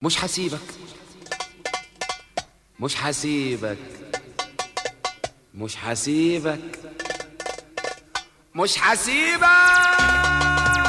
مش حسيبك مش حسيبك مش حسيبك مش حسيبك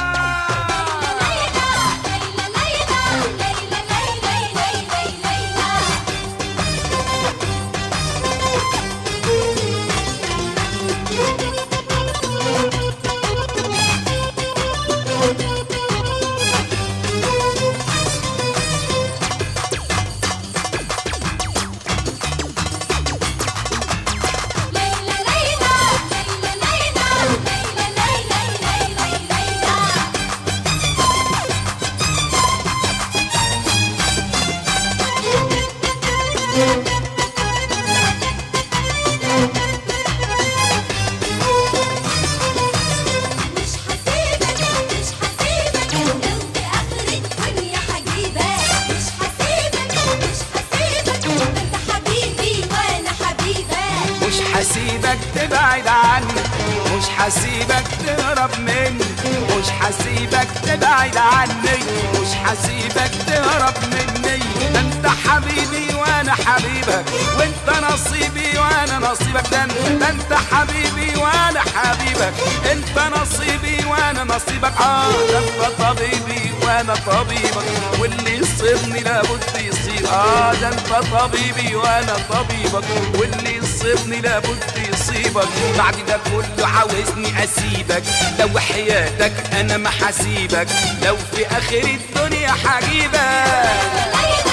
مش حسيبك مش حسيبك لو في آخر الدنيا حجيبك مش حسيبك مش حسيبك انت حبيبي وانا حبيبك مش حسيبك تبعد عني مش حسيبك تهرب مني مش حسيبك تبعد عني مش حسيبك تهرب مني ده انت حبيبي وانا حبيبك وانت نصيبي وانا نصيبك ده انت, ده انت حبيبي وانا حبيبك انت نصيبي وانا نصيبك اه ده انت طبيبي وانا طبيبك واللي يصيبني لابد يصيب اه ده انت طبيبي وانا طبيبك واللي يصيبني لابد يصيبك بعد ده كله عاوزني اسيبك لو حياتك انا ما حسيبك لو في اخر الدنيا حجيبك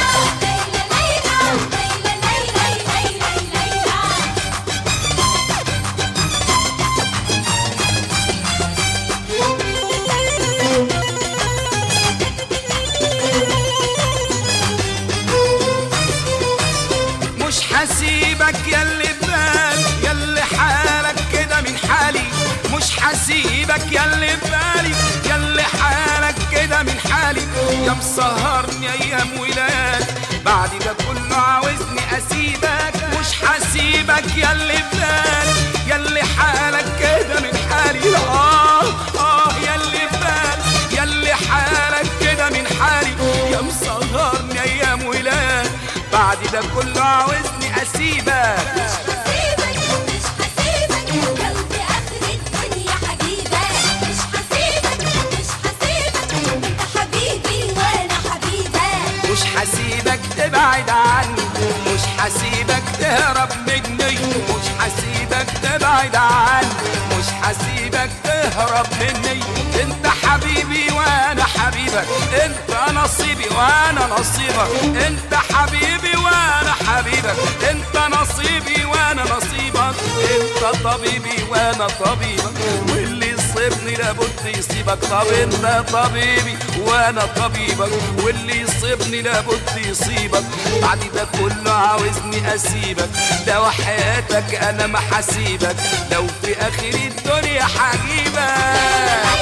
مش حسيبك ياللي ببالي ياللي حالك كده من حالي مش حسيبك ياللي ببالي ياللي حالك كده من حالي يا مسهرني ايام ولاد بعد ده كله عاوزني اسيبك مش حسيبك ياللي ببالي ياللي حالك كده من حالي اه اه ياللي ببالي ياللي حالك كده من حالي يا مسهرني ايام ولاد بعد ده كله عاوزني اسيبك مش حسيبك مش حسيبك لو في آخر الدنيا حبيبك مش حسيبك مش حسيبك انت حبيبي وانا حبيبك مش حسيبك تبعد عني مش حسيبك تهرب مني مش حسيبك تبعد عني مش حسيبك تهرب مني انت حبيبي وانا حبيبك انت نصيبي وانا نصيبك انت حبيبي وانا حبيبك انت نصيبي وانا نصيبك انت طبيبي وانا طبيبك واللي يصيبني لابد يصيبك طب انت طبيبي وانا طبيبك واللي يصيبني لابد يصيبك بعد ده كله عاوزني اسيبك لو حياتك انا ما حسيبك لو في اخر الدنيا حجيبك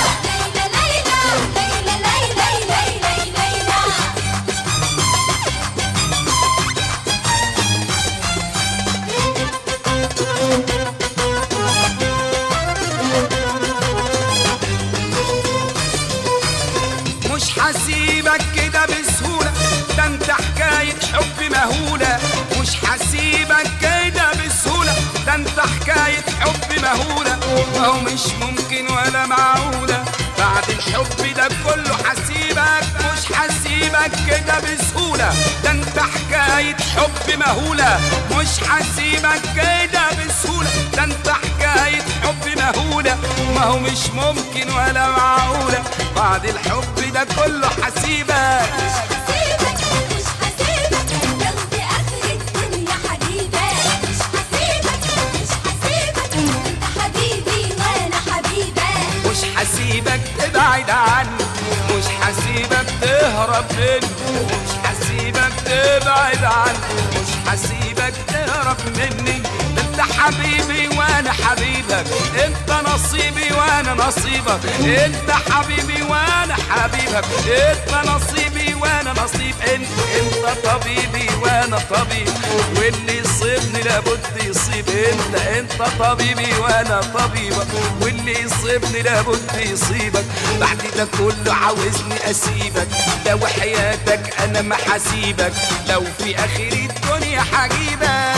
مش حسيبك كده بسهولة ده انت حكاية حب مهولة مش حسيبك كده بسهولة ده انت حكاية حب مهولة وهو مش ممكن ولا معقولة بعد الحب ده كله حسيبك مش حسيبك كده بسهولة ده انت حكاية حب مهولة مش حسيبك كده بسهولة ده انت حكاية حب مهولة ما هو مش ممكن ولا معقولة بعد الحب ده كله حسيبك مش حسيبك تبعد عني مش حسيبك تهرب مني مش حسيبك تبعد عني مش حسيبك تهرب مني ده انت حبيبي وانا حبيبك انت نصيبي وانا نصيبك انت حبيبي وانا حبيبك انت نصيبي وانا نصيب انت انت طبيبي وانا طبيب واللي يصيبني لابد يصيب انت انت طبيبي وانا طبيبك واللي يصيبني لابد يصيبك بعد ده كله عاوزني اسيبك لو حياتك انا ما حسيبك لو في اخر الدنيا حجيبك